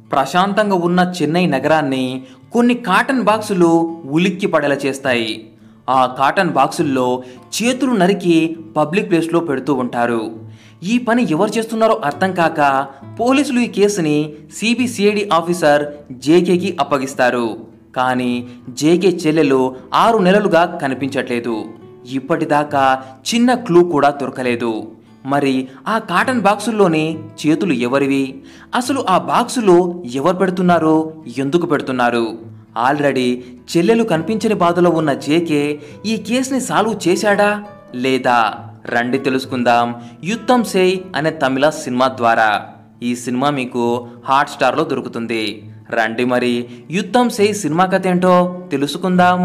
ప్రశాంతంగా ఉన్న చెన్నై నగరాన్ని కొన్ని కాటన్ బాక్సులు ఉలిక్కి పడేలా చేస్తాయి ఆ కాటన్ బాక్సుల్లో చేతులు నరికి పబ్లిక్ ప్లేస్లో పెడుతూ ఉంటారు ఈ పని ఎవరు చేస్తున్నారో అర్థం కాక పోలీసులు ఈ కేసుని సిబిసిఐడి ఆఫీసర్ జేకేకి అప్పగిస్తారు కానీ జేకే చెల్లెలు ఆరు నెలలుగా కనిపించట్లేదు ఇప్పటిదాకా చిన్న క్లూ కూడా దొరకలేదు మరి ఆ కాటన్ బాక్సుల్లోని చేతులు ఎవరివి అసలు ఆ బాక్సులో ఎవరు పెడుతున్నారు ఎందుకు పెడుతున్నారు ఆల్రెడీ చెల్లెలు కనిపించని బాధలో ఉన్న జేకే ఈ కేసుని సాల్వ్ చేశాడా లేదా రండి తెలుసుకుందాం యుద్ధం సేయ్ అనే తమిళ సినిమా ద్వారా ఈ సినిమా మీకు హాట్ స్టార్లో దొరుకుతుంది రండి మరి యుద్ధం సేయ్ సినిమా కథ ఏంటో తెలుసుకుందాం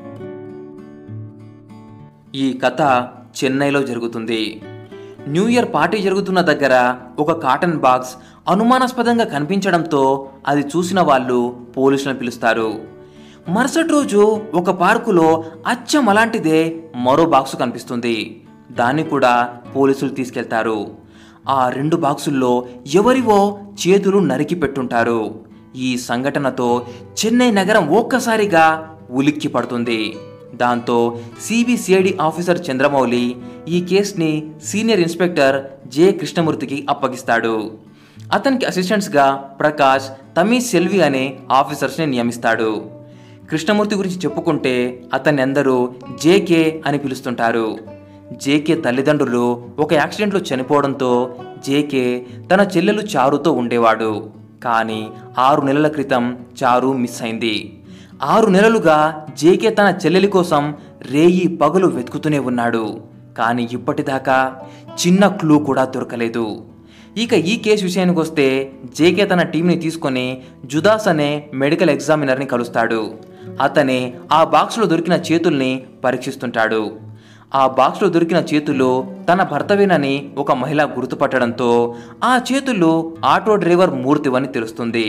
ఈ కథ చెన్నైలో జరుగుతుంది న్యూ ఇయర్ పార్టీ జరుగుతున్న దగ్గర ఒక కాటన్ బాక్స్ అనుమానాస్పదంగా కనిపించడంతో అది చూసిన వాళ్ళు పోలీసులను పిలుస్తారు మరుసటి రోజు ఒక పార్కులో అచ్చం అలాంటిదే మరో బాక్సు కనిపిస్తుంది దాన్ని కూడా పోలీసులు తీసుకెళ్తారు ఆ రెండు బాక్సుల్లో ఎవరివో చేతులు నరికి పెట్టుంటారు ఈ సంఘటనతో చెన్నై నగరం ఒక్కసారిగా ఉలిక్కి పడుతుంది దాంతో సిబిసిఐడి ఆఫీసర్ చంద్రమౌళి ఈ కేసుని సీనియర్ ఇన్స్పెక్టర్ జె కృష్ణమూర్తికి అప్పగిస్తాడు అతనికి అసిస్టెంట్స్గా ప్రకాష్ తమీజ్ సెల్వి అనే ఆఫీసర్స్ని నియమిస్తాడు కృష్ణమూర్తి గురించి చెప్పుకుంటే అతన్ని అందరూ జేకే అని పిలుస్తుంటారు జేకే తల్లిదండ్రులు ఒక యాక్సిడెంట్లో చనిపోవడంతో జేకే తన చెల్లెలు చారుతో ఉండేవాడు కానీ ఆరు నెలల క్రితం చారు మిస్ అయింది ఆరు నెలలుగా జేకే తన చెల్లెలి కోసం రేయి పగలు వెతుకుతూనే ఉన్నాడు కానీ ఇప్పటిదాకా చిన్న క్లూ కూడా దొరకలేదు ఇక ఈ కేసు విషయానికి వస్తే జేకే తన టీంని తీసుకొని జుదాస్ అనే మెడికల్ ఎగ్జామినర్ని కలుస్తాడు అతనే ఆ బాక్స్లో దొరికిన చేతుల్ని పరీక్షిస్తుంటాడు ఆ బాక్స్లో దొరికిన చేతులు తన భర్తవేనని ఒక మహిళ గుర్తుపట్టడంతో ఆ చేతులు ఆటో డ్రైవర్ మూర్తివని తెలుస్తుంది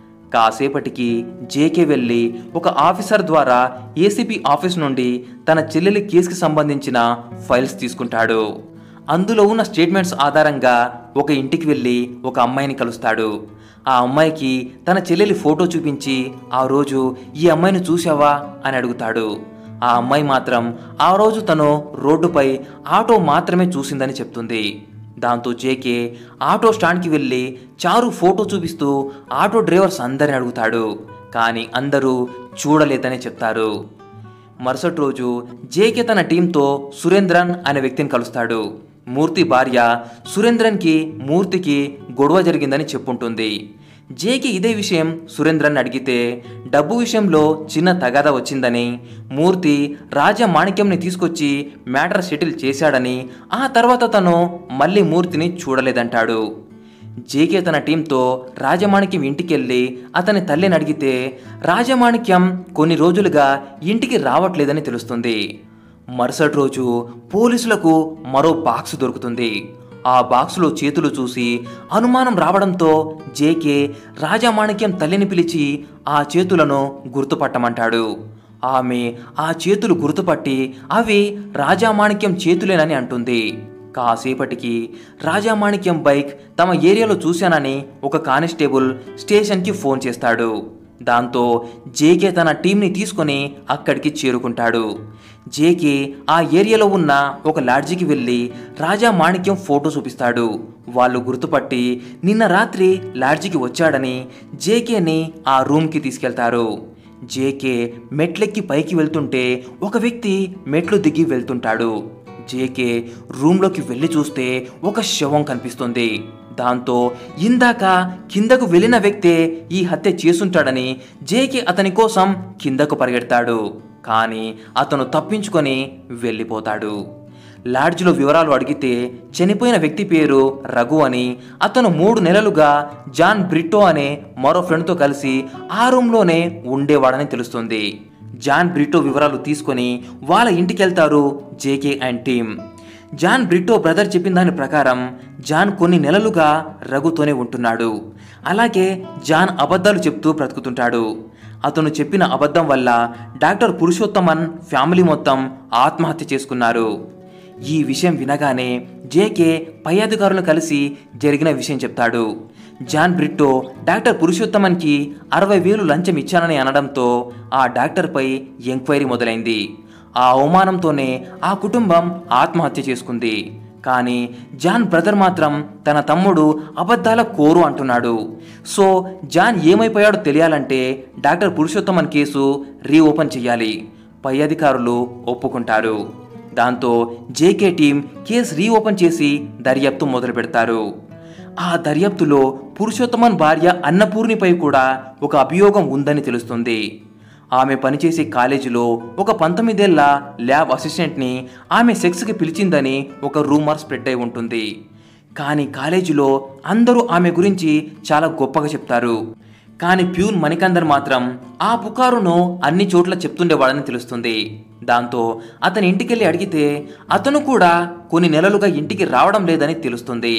కాసేపటికి జేకే వెళ్ళి ఒక ఆఫీసర్ ద్వారా ఏసీపీ ఆఫీస్ నుండి తన చెల్లెలి కేసుకి సంబంధించిన ఫైల్స్ తీసుకుంటాడు అందులో ఉన్న స్టేట్మెంట్స్ ఆధారంగా ఒక ఇంటికి వెళ్ళి ఒక అమ్మాయిని కలుస్తాడు ఆ అమ్మాయికి తన చెల్లెలి ఫోటో చూపించి ఆ రోజు ఈ అమ్మాయిని చూసావా అని అడుగుతాడు ఆ అమ్మాయి మాత్రం ఆ రోజు తను రోడ్డుపై ఆటో మాత్రమే చూసిందని చెప్తుంది దాంతో జేకే ఆటో స్టాండ్కి వెళ్ళి చారు ఫోటో చూపిస్తూ ఆటో డ్రైవర్స్ అందరిని అడుగుతాడు కానీ అందరూ చూడలేదని చెప్తారు మరుసటి రోజు జేకే తన టీంతో సురేంద్రన్ అనే వ్యక్తిని కలుస్తాడు మూర్తి భార్య సురేంద్రన్కి మూర్తికి గొడవ జరిగిందని చెప్పుంటుంది జేకి ఇదే విషయం సురేంద్రన్ అడిగితే డబ్బు విషయంలో చిన్న తగాదా వచ్చిందని మూర్తి రాజా మాణిక్యంని తీసుకొచ్చి మ్యాటర్ సెటిల్ చేశాడని ఆ తర్వాత తను మళ్ళీ మూర్తిని చూడలేదంటాడు జేకే తన టీంతో రాజమాణిక్యం ఇంటికెళ్ళి అతని తల్లిని అడిగితే రాజమాణిక్యం కొన్ని రోజులుగా ఇంటికి రావట్లేదని తెలుస్తుంది మరుసటి రోజు పోలీసులకు మరో బాక్స్ దొరుకుతుంది ఆ బాక్సులో చేతులు చూసి అనుమానం రావడంతో జేకే రాజామాణిక్యం తల్లిని పిలిచి ఆ చేతులను గుర్తుపట్టమంటాడు ఆమె ఆ చేతులు గుర్తుపట్టి అవి రాజామాణిక్యం చేతులేనని అంటుంది కాసేపటికి రాజామాణిక్యం బైక్ తమ ఏరియాలో చూశానని ఒక కానిస్టేబుల్ స్టేషన్కి ఫోన్ చేస్తాడు దాంతో జేకే తన టీంని తీసుకొని అక్కడికి చేరుకుంటాడు జేకే ఆ ఏరియాలో ఉన్న ఒక లాడ్జికి వెళ్ళి రాజా మాణిక్యం ఫోటో చూపిస్తాడు వాళ్ళు గుర్తుపట్టి నిన్న రాత్రి లాడ్జికి వచ్చాడని జేకేని ఆ రూమ్కి తీసుకెళ్తారు జేకే మెట్లెక్కి పైకి వెళ్తుంటే ఒక వ్యక్తి మెట్లు దిగి వెళ్తుంటాడు జేకే రూమ్లోకి వెళ్ళి చూస్తే ఒక శవం కనిపిస్తుంది దాంతో ఇందాక కిందకు వెళ్ళిన వ్యక్తే ఈ హత్య చేసుంటాడని జేకే అతని కోసం కిందకు పరిగెడతాడు కానీ అతను తప్పించుకొని వెళ్ళిపోతాడు లాడ్జ్లో వివరాలు అడిగితే చనిపోయిన వ్యక్తి పేరు రఘు అని అతను మూడు నెలలుగా జాన్ బ్రిట్టో అనే మరో ఫ్రెండ్తో కలిసి ఆ రూమ్లోనే ఉండేవాడని తెలుస్తుంది జాన్ బ్రిట్టో వివరాలు తీసుకొని వాళ్ళ ఇంటికి వెళ్తారు JK and team John Britto brother చెప్పిన దాని ప్రకారం జాన్ కొన్ని నెలలుగా రఘుతోనే ఉంటున్నాడు అలాగే జాన్ అబద్ధాలు చెప్తూ బ్రతుకుతుంటాడు అతను చెప్పిన అబద్ధం వల్ల డాక్టర్ పురుషోత్తమన్ ఫ్యామిలీ మొత్తం ఆత్మహత్య చేసుకున్నారు ఈ విషయం వినగానే జేకే పై అధికారులను కలిసి జరిగిన విషయం చెప్తాడు జాన్ బ్రిట్టో డాక్టర్ పురుషోత్తమన్కి అరవై వేలు లంచం ఇచ్చానని అనడంతో ఆ డాక్టర్పై ఎంక్వైరీ మొదలైంది ఆ అవమానంతోనే ఆ కుటుంబం ఆత్మహత్య చేసుకుంది కానీ జాన్ బ్రదర్ మాత్రం తన తమ్ముడు అబద్ధాల కోరు అంటున్నాడు సో జాన్ ఏమైపోయాడో తెలియాలంటే డాక్టర్ పురుషోత్తమన్ కేసు రీఓపెన్ చేయాలి పై అధికారులు ఒప్పుకుంటారు దాంతో జేకే టీం కేసు రీఓపెన్ చేసి దర్యాప్తు మొదలు పెడతారు ఆ దర్యాప్తులో పురుషోత్తమన్ భార్య అన్నపూర్ణిపై కూడా ఒక అభియోగం ఉందని తెలుస్తుంది ఆమె పనిచేసే కాలేజీలో ఒక పంతొమ్మిదేళ్ల ల్యాబ్ అసిస్టెంట్ని ఆమె సెక్స్కి పిలిచిందని ఒక రూమర్ స్ప్రెడ్ అయి ఉంటుంది కానీ కాలేజీలో అందరూ ఆమె గురించి చాలా గొప్పగా చెప్తారు కానీ ప్యూన్ మణికందర్ మాత్రం ఆ పుకారును అన్ని చోట్ల చెప్తుండేవాడని తెలుస్తుంది దాంతో అతని ఇంటికెళ్ళి అడిగితే అతను కూడా కొన్ని నెలలుగా ఇంటికి రావడం లేదని తెలుస్తుంది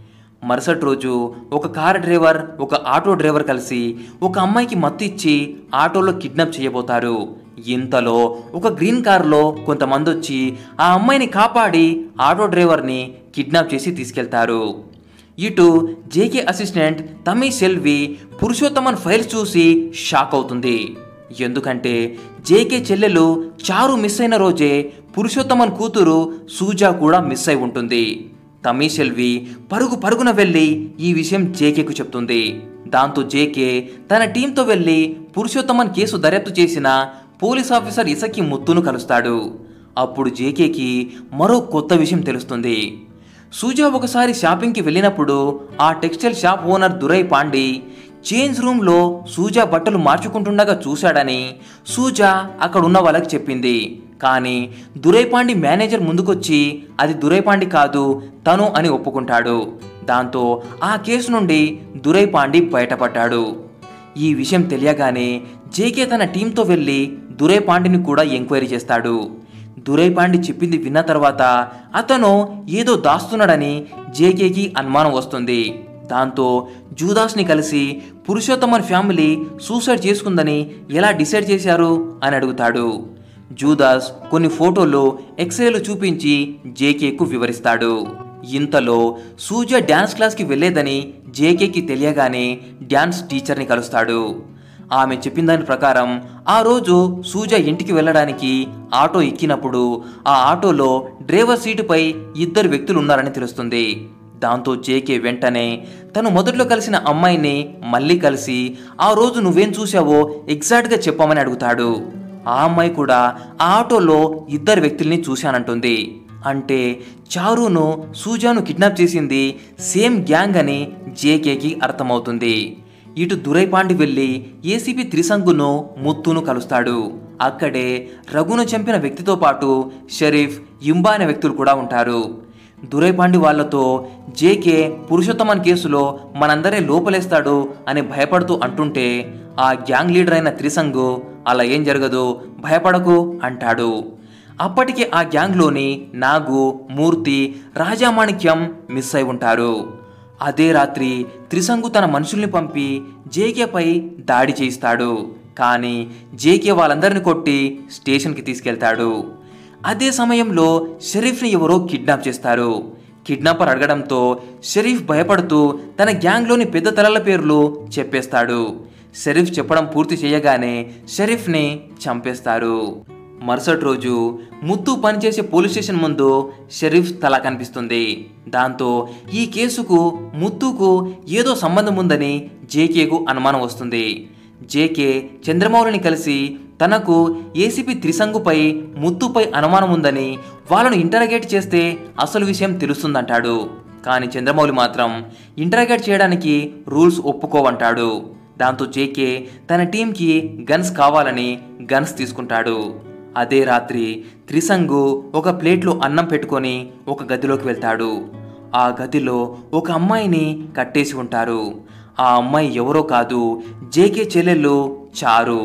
మరుసటి రోజు ఒక కార్ డ్రైవర్ ఒక ఆటో డ్రైవర్ కలిసి ఒక అమ్మాయికి మత్తు ఇచ్చి ఆటోలో కిడ్నాప్ చేయబోతారు ఇంతలో ఒక గ్రీన్ కార్లో కొంతమంది వచ్చి ఆ అమ్మాయిని కాపాడి ఆటో డ్రైవర్ని కిడ్నాప్ చేసి తీసుకెళ్తారు ఇటు JK assistant Thami Selvi Purushothaman files చూసి షాక్ అవుతుంది ఎందుకంటే జేకే చెల్లెలు చారు మిస్ అయిన రోజే పురుషోత్తమన్ కూతురు సూజా కూడా మిస్ అయి ఉంటుంది తమీ సెల్వి పరుగు పరుగున వెళ్ళి ఈ విషయం జేకేకు చెప్తుంది దాంతో జేకే తన టీంతో వెళ్ళి పురుషోత్తమన్ కేసు దర్యాప్తు చేసిన పోలీస్ ఆఫీసర్ ఇసకి ముత్తును కలుస్తాడు అప్పుడు జేకేకి మరో కొత్త విషయం తెలుస్తుంది సూజా ఒకసారి షాపింగ్కి వెళ్ళినప్పుడు ఆ textile shop owner Durai Pandi change రూమ్లో సూజా బట్టలు మార్చుకుంటుండగా చూశాడని సూజా అక్కడ ఉన్న వాళ్ళకి చెప్పింది కానీ దురైపాండి మేనేజర్ ముందుకొచ్చి అది దురైపాండి కాదు తను అని ఒప్పుకుంటాడు దాంతో ఆ కేసు నుండి దురైపాండి బయటపడ్డాడు ఈ విషయం తెలియగానే జేకే తన టీంతో వెళ్ళి దురైపాండిని కూడా ఎంక్వైరీ చేస్తాడు దురైపాండి చెప్పింది విన్న తర్వాత అతను ఏదో దాస్తున్నాడని జేకేకి అనుమానం వస్తుంది దాంతో జూదాస్ని కలిసి పురుషోత్తమన్ ఫ్యామిలీ సూసైడ్ చేసుకుందని ఎలా డిసైడ్ చేశారు అని అడుగుతాడు జూదాస్ కొన్ని ఫోటోలు ఎక్స్రేలు చూపించి జేకేకు వివరిస్తాడు ఇంతలో సూజ డ్యాన్స్ క్లాస్కి వెళ్ళేదని జేకేకి తెలియగానే డ్యాన్స్ టీచర్ని కలుస్తాడు ఆమె చెప్పిన దాని ప్రకారం ఆ రోజు సూజ ఇంటికి వెళ్ళడానికి ఆటో ఎక్కినప్పుడు ఆ ఆటోలో డ్రైవర్ సీటుపై ఇద్దరు వ్యక్తులు ఉన్నారని తెలుస్తుంది దాంతో జేకే వెంటనే తను మొదట్లో కలిసిన అమ్మాయిని మళ్ళీ కలిసి ఆ రోజు నువ్వేం చూసావో ఎగ్జాక్ట్గా చెప్పమని అడుగుతాడు ఆ అమ్మాయి కూడా ఆ ఆటోలో ఇద్దరు వ్యక్తుల్ని చూశానంటుంది అంటే చారును సూజాను కిడ్నాప్ చేసింది సేమ్ గ్యాంగ్ అని జేకేకి అర్థమవుతుంది ఇటు దురైపాండి వెళ్ళి ఏసీపీ త్రిశంకును ముత్తును కలుస్తాడు అక్కడే రఘును చంపిన వ్యక్తితో పాటు షరీఫ్ ఇంబా అనే వ్యక్తులు కూడా ఉంటారు దురైపాండి వాళ్లతో జేకే పురుషోత్తమన్ కేసులో మనందరే లోపలేస్తాడు అని భయపడుతూ అంటుంటే ఆ గ్యాంగ్ లీడర్ అయిన త్రిసంగు అలా ఏం జరగదు భయపడకు అంటాడు అప్పటికే ఆ గ్యాంగ్లోని నాగు మూర్తి రాజామాణిక్యం మిస్ అయి ఉంటారు అదే రాత్రి త్రిశంగు తన మనుషుల్ని పంపి జేకేపై దాడి చేయిస్తాడు కానీ జేకే వాళ్ళందరిని కొట్టి స్టేషన్కి తీసుకెళ్తాడు అదే సమయంలో షరీఫ్ని ఎవరో కిడ్నాప్ చేస్తారు కిడ్నాపర్ అడగడంతో షరీఫ్ భయపడుతూ తన గ్యాంగ్లోని పెద్ద తలల పేర్లు చెప్పేస్తాడు షరీఫ్ చెప్పడం పూర్తి చేయగానే షరీఫ్ని చంపేస్తారు మరుసటి రోజు ముత్తు పనిచేసే పోలీస్ స్టేషన్ ముందు షరీఫ్ తల కనిపిస్తుంది దాంతో ఈ కేసుకు ముత్తుకు ఏదో సంబంధం ఉందని జేకేకు అనుమానం వస్తుంది జేకే చంద్రమౌళిని కలిసి తనకు ఏసీపీ త్రిశంగుపై ముత్తుపై అనుమానం ఉందని వాళ్ళను ఇంటరగేట్ చేస్తే అసలు విషయం తెలుస్తుందంటాడు కానీ చంద్రమౌళి మాత్రం ఇంటరగేట్ చేయడానికి రూల్స్ ఒప్పుకోవంటాడు దాంతో జేకే తన టీంకి గన్స్ కావాలని గన్స్ తీసుకుంటాడు అదే రాత్రి త్రిశంగు ఒక ప్లేట్లో అన్నం పెట్టుకొని ఒక గదిలోకి వెళ్తాడు ఆ గదిలో ఒక అమ్మాయిని కట్టేసి ఉంటారు ఆ అమ్మాయి ఎవరో కాదు జేకే చెల్లెళ్ళు చారు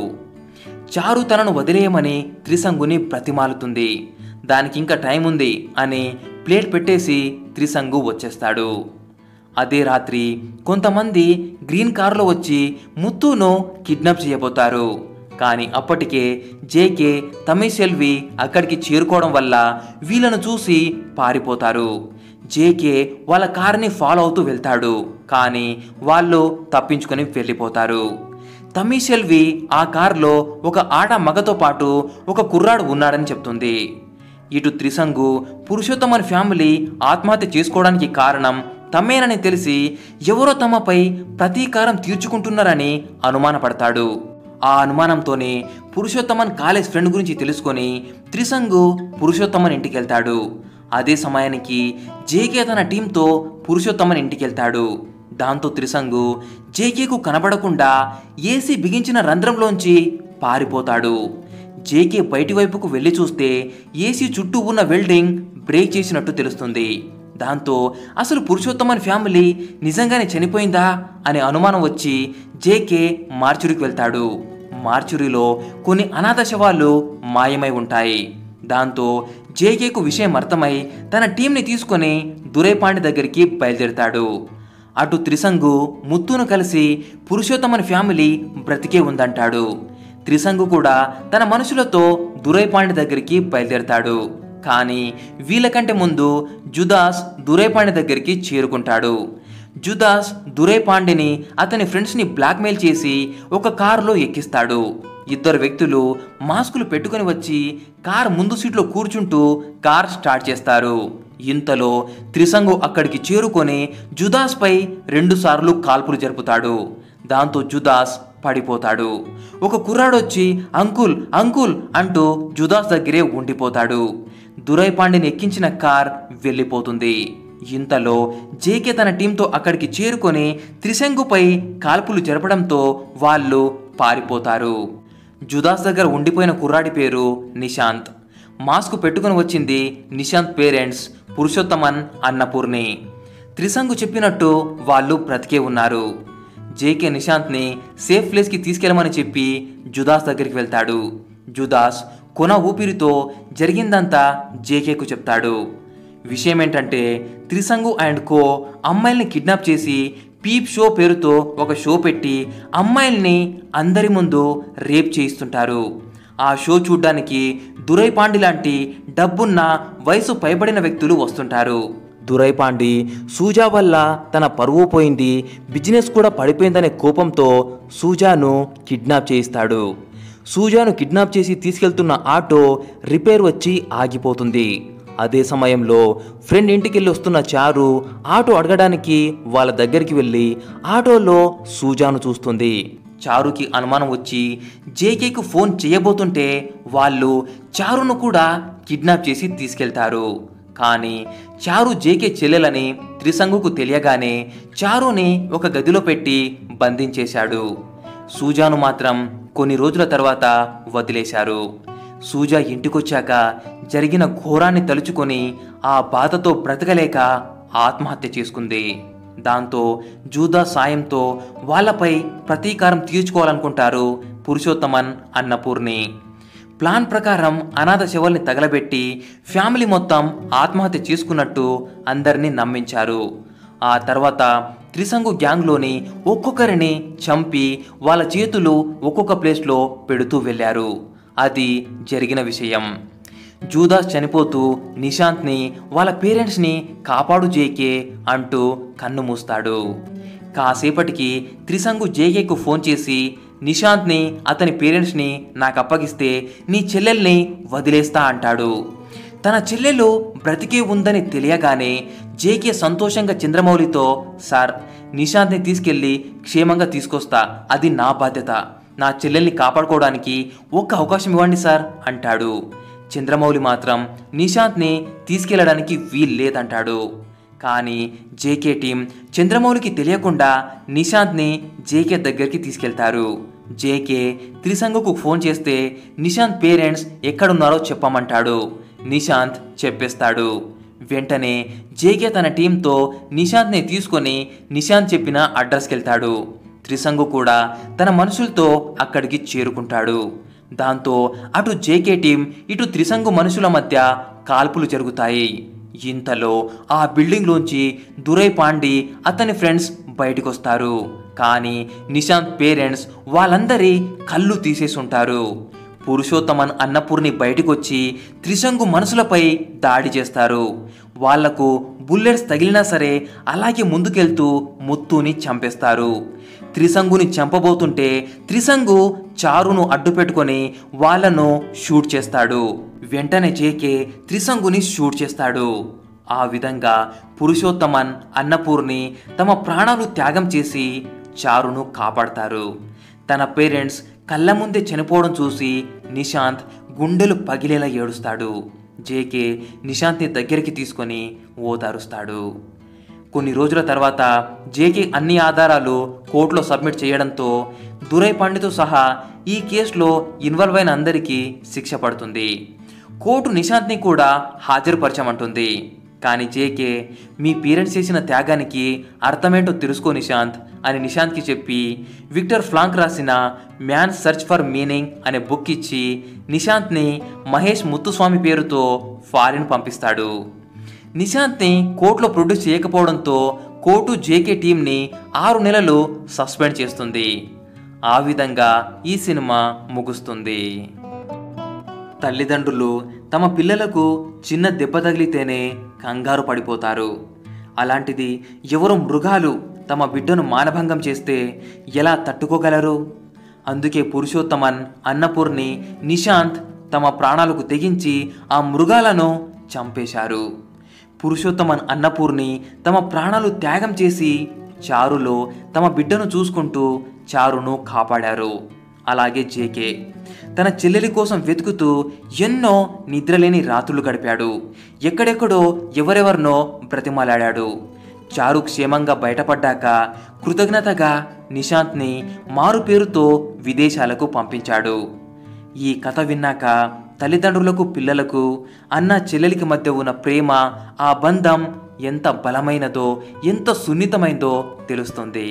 చారు తనను వదిలేయమని త్రిశంగుని బ్రతిమాలుతుంది దానికి ఇంకా టైం ఉంది అని ప్లేట్ పెట్టేసి త్రిశంగు వచ్చేస్తాడు అదే రాత్రి కొంతమంది గ్రీన్ కార్లో వచ్చి ముత్తును కిడ్నాప్ చేయబోతారు కానీ అప్పటికే జేకే తమిళ్ సెల్వి అక్కడికి చేరుకోవడం వల్ల వీళ్ళను చూసి పారిపోతారు జేకే వాళ్ళ కారుని ఫాలో అవుతూ వెళ్తాడు కానీ వాళ్ళు తప్పించుకొని వెళ్ళిపోతారు తమ్మి సెల్వి ఆ కారులో ఒక ఆట మగతో పాటు ఒక కుర్రాడు ఉన్నాడని చెప్తుంది ఇటు త్రిసంగు పురుషోత్తమన్ ఫ్యామిలీ ఆత్మహత్య చేసుకోవడానికి కారణం తమ్మేనని తెలిసి ఎవరో తమపై ప్రతీకారం తీర్చుకుంటున్నారని అనుమానపడతాడు ఆ అనుమానంతోనే పురుషోత్తమన్ కాలేజ్ ఫ్రెండ్ గురించి తెలుసుకొని త్రిసంగు పురుషోత్తమన్ ఇంటికి వెళ్తాడు అదే సమయానికి జేకే తన టీంతో పురుషోత్తమన్ ఇంటికి వెళ్తాడు దాంతో త్రిసంగు జేకేకు కనబడకుండా ఏసీ బిగించిన రంధ్రంలోంచి పారిపోతాడు జేకే బయటి వైపుకు వెళ్ళి చూస్తే ఏసీ చుట్టూ ఉన్న వెల్డింగ్ బ్రేక్ చేసినట్టు తెలుస్తుంది దాంతో అసలు పురుషోత్తమన్ ఫ్యామిలీ నిజంగానే చనిపోయిందా అనే అనుమానం వచ్చి జేకే మార్చురికి వెళ్తాడు మార్చురిలో కొన్ని అనాథ శవాలు మాయమై ఉంటాయి దాంతో జేకేకు విషయం అర్థమై తన టీంని తీసుకొని దురైపాండి దగ్గరికి బయలుదేరుతాడు అటు త్రిసంగు ముత్తును కలిసి పురుషోత్తమన్ ఫ్యామిలీ బ్రతికే ఉందంటాడు త్రిసంగు కూడా తన మనుషులతో దురైపాండి దగ్గరికి బయలుదేరతాడు కానీ వీళ్ళకంటే ముందు జుదాస్ దురైపాండి దగ్గరికి చేరుకుంటాడు జుదాస్ దురైపాండిని అతని ఫ్రెండ్స్ని బ్లాక్మెయిల్ చేసి ఒక కారులో ఎక్కిస్తాడు ఇద్దరు వ్యక్తులు మాస్కులు పెట్టుకొని వచ్చి కార్ ముందు సీట్లో కూర్చుంటూ కార్ స్టార్ట్ చేస్తారు ఇంతలో త్రిసంగు అక్కడికి చేరుకొని జుదాస్పై రెండుసార్లు కాల్పులు జరుపుతాడు దాంతో జుదాస్ పడిపోతాడు ఒక కుర్రాడొచ్చి అంకుల్ అంకుల్ అంటూ జుదాస్ దగ్గరే ఉండిపోతాడు దురైపాండిని ఎక్కించిన కార్ వెళ్ళిపోతుంది ఇంతలో జేకే తన టీంతో అక్కడికి చేరుకొని త్రిశంగుపై కాల్పులు జరపడంతో వాళ్ళు పారిపోతారు జుదాస్ దగ్గర ఉండిపోయిన కుర్రాడి పేరు నిశాంత్ మాస్క్ పెట్టుకుని వచ్చింది నిశాంత్ పేరెంట్స్ పురుషోత్తమన్ అన్నపూర్ణి త్రిశంగు చెప్పినట్టు వాళ్ళు బ్రతికే ఉన్నారు జేకే నిశాంత్ని సేఫ్ ప్లేస్కి తీసుకెళ్ళమని చెప్పి జుదాస్ దగ్గరికి వెళ్తాడు జుదాస్ కొన ఊపిరితో జరిగిందంతా జేకేకు చెప్తాడు విషయం ఏంటంటే త్రిసంగు అండ్ కో అమ్మాయిల్ని కిడ్నాప్ చేసి పీప్ షో పేరుతో ఒక షో పెట్టి అమ్మాయిల్ని అందరి ముందు రేప్ చేయిస్తుంటారు ఆ షో చూడ్డానికి దురైపాండి లాంటి డబ్బున్న వయసు పైబడిన వ్యక్తులు వస్తుంటారు దురైపాండి సూజా వల్ల తన పరువు పోయింది బిజినెస్ కూడా పడిపోయిందనే కోపంతో సూజాను కిడ్నాప్ చేయిస్తాడు సూజాను కిడ్నాప్ చేసి తీసుకెళ్తున్న ఆటో రిపేర్ వచ్చి ఆగిపోతుంది అదే సమయంలో ఫ్రెండ్ ఇంటికి వెళ్ళి వస్తున్న చారు ఆటో అడగడానికి వాళ్ళ దగ్గరికి వెళ్ళి ఆటోలో సూజాను చూస్తుంది చారుకి అనుమానం వచ్చి జేకేకు ఫోన్ చేయబోతుంటే వాళ్ళు చారును కూడా కిడ్నాప్ చేసి తీసుకెళ్తారు కానీ చారు జేకే చెల్లెలని త్రిసంగుకు తెలియగానే చారుని ఒక గదిలో పెట్టి బంధించేశాడు సూజాను మాత్రం కొన్ని రోజుల తర్వాత వదిలేశారు సూజా ఇంటికొచ్చాక జరిగిన ఘోరాన్ని తలుచుకొని ఆ బాధతో బ్రతకలేక ఆత్మహత్య చేసుకుంది దాంతో జూదా సాయంతో వాళ్ళపై ప్రతీకారం తీర్చుకోవాలనుకుంటారు పురుషోత్తమన్ అన్నపూర్ణి ప్లాన్ ప్రకారం అనాథ శవల్ని తగలబెట్టి ఫ్యామిలీ మొత్తం ఆత్మహత్య చేసుకున్నట్టు అందరినీ నమ్మించారు ఆ తర్వాత త్రిసంగు గ్యాంగ్లోని ఒక్కొక్కరిని చంపి వాళ్ళ చేతులు ఒక్కొక్క ప్లేస్లో పెడుతూ వెళ్ళారు అది జరిగిన విషయం జూదాస్ చనిపోతూ నిశాంత్ని వాళ్ళ పేరెంట్స్ని కాపాడు జేకే అంటూ కన్ను మూస్తాడు కాసేపటికి త్రిసంగు జేకేకు ఫోన్ చేసి నిశాంత్ని అతని పేరెంట్స్ని నాకు అప్పగిస్తే నీ చెల్లెల్ని వదిలేస్తా అంటాడు తన చెల్లెలు బ్రతికే ఉందని తెలియగానే జేకే సంతోషంగా చంద్రమౌళితో సార్ నిశాంత్ని తీసుకెళ్ళి క్షేమంగా తీసుకొస్తా అది నా బాధ్యత నా చెల్లెల్ని కాపాడుకోవడానికి ఒక్క అవకాశం ఇవ్వండి సార్ అంటాడు చంద్రమౌళి మాత్రం నిశాంత్ని తీసుకెళ్లడానికి వీల్లేదంటాడు కానీ జేకే టీం చంద్రమౌళికి తెలియకుండా నిశాంత్ని జేకే దగ్గరికి తీసుకెళ్తారు జేకే త్రిసంగుకు ఫోన్ చేస్తే నిశాంత్ పేరెంట్స్ ఎక్కడున్నారో చెప్పమంటాడు నిశాంత్ చెప్పేస్తాడు వెంటనే జేకే తన టీంతో నిశాంత్ని తీసుకొని నిశాంత్ చెప్పిన అడ్రస్కి వెళ్తాడు త్రిసంగు కూడా తన మనుషులతో అక్కడికి చేరుకుంటాడు దాంతో అటు జేకే టీం ఇటు త్రిసంగు మనుషుల మధ్య కాల్పులు జరుగుతాయి ఇంతలో ఆ బిల్డింగ్లోంచి దురై పాండి అతని ఫ్రెండ్స్ బయటకొస్తారు కానీ నిశాంత్ పేరెంట్స్ వాళ్ళందరి కళ్ళు తీసేసుంటారు పురుషోత్తమన్ అన్నపూర్ణి బయటికొచ్చి త్రిశంగు మనసులపై దాడి చేస్తారు వాళ్లకు బుల్లెట్స్ తగిలినా సరే అలాగే ముందుకెళ్తూ ముత్తుని చంపేస్తారు త్రిశంగుని చంపబోతుంటే త్రిశంగు చారును అడ్డుపెట్టుకొని వాళ్లను షూట్ చేస్తాడు వెంటనే జేకే త్రిశంగుని షూట్ చేస్తాడు ఆ విధంగా పురుషోత్తమన్ అన్నపూర్ణి తమ ప్రాణాలు త్యాగం చేసి చారును కాపాడతారు తన పేరెంట్స్ కళ్ళ ముందే చనిపోవడం చూసి నిశాంత్ గుండెలు పగిలేలా ఏడుస్తాడు జేకే నిశాంత్ని దగ్గరికి తీసుకొని ఓదారుస్తాడు కొన్ని రోజుల తర్వాత జేకే అన్ని ఆధారాలు కోర్టులో సబ్మిట్ చేయడంతో దురై పండితో సహా ఈ కేసులో ఇన్వాల్వ్ అయిన అందరికీ శిక్ష పడుతుంది కోర్టు నిశాంత్ని కూడా హాజరుపరచమంటుంది కానీ జేకే మీ పేరెంట్స్ చేసిన త్యాగానికి అర్థమేంటో తెలుసుకో నిశాంత్ అని నిశాంత్కి చెప్పి విక్టర్ ఫ్లాంక్ రాసిన మ్యాన్ సర్చ్ ఫర్ మీనింగ్ అనే బుక్ ఇచ్చి నిశాంత్ని మహేష్ ముత్తుస్వామి పేరుతో ఫారిన్ పంపిస్తాడు నిశాంత్ని కోర్టులో ప్రొడ్యూస్ చేయకపోవడంతో కోర్టు జేకే టీంని ఆరు నెలలు సస్పెండ్ చేస్తుంది ఆ విధంగా ఈ సినిమా ముగుస్తుంది తల్లిదండ్రులు తమ పిల్లలకు చిన్న దెబ్బ తగిలితేనే కంగారు పడిపోతారు అలాంటిది ఎవరు మృగాలు తమ బిడ్డను మానభంగం చేస్తే ఎలా తట్టుకోగలరు అందుకే పురుషోత్తమన్ అన్నపూర్ణి నిశాంత్ తమ ప్రాణాలకు తెగించి ఆ మృగాలను చంపేశారు పురుషోత్తమన్ అన్నపూర్ణి తమ ప్రాణాలు త్యాగం చేసి చారులో తమ బిడ్డను చూసుకుంటూ చారును కాపాడారు అలాగే జేకే తన చెల్లెలి కోసం వెతుకుతూ ఎన్నో నిద్రలేని రాత్రులు గడిపాడు ఎక్కడెక్కడో ఎవరెవరినో బ్రతిమాలాడాడు చారు క్షేమంగా బయటపడ్డాక కృతజ్ఞతగా నిశాంత్ని మారు పేరుతో విదేశాలకు పంపించాడు ఈ కథ విన్నాక తల్లిదండ్రులకు పిల్లలకు అన్న చెల్లెలికి మధ్య ఉన్న ప్రేమ ఆ బంధం ఎంత బలమైనదో ఎంత సున్నితమైందో తెలుస్తుంది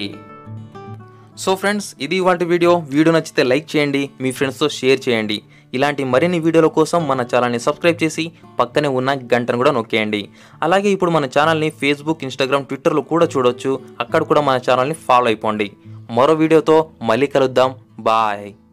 సో ఫ్రెండ్స్ ఇది ఇవాళ వీడియో వీడియో నచ్చితే లైక్ చేయండి మీ ఫ్రెండ్స్తో షేర్ చేయండి ఇలాంటి మరిన్ని వీడియోల కోసం మన ఛానల్ని సబ్స్క్రైబ్ చేసి పక్కనే ఉన్న గంటను కూడా నొక్కేయండి అలాగే ఇప్పుడు మన ఛానల్ని ఫేస్బుక్ ఇన్స్టాగ్రామ్ ట్విట్టర్లో కూడా చూడొచ్చు అక్కడ కూడా మన ఛానల్ని ఫాలో అయిపోండి మరో వీడియోతో మళ్ళీ కలుద్దాం బాయ్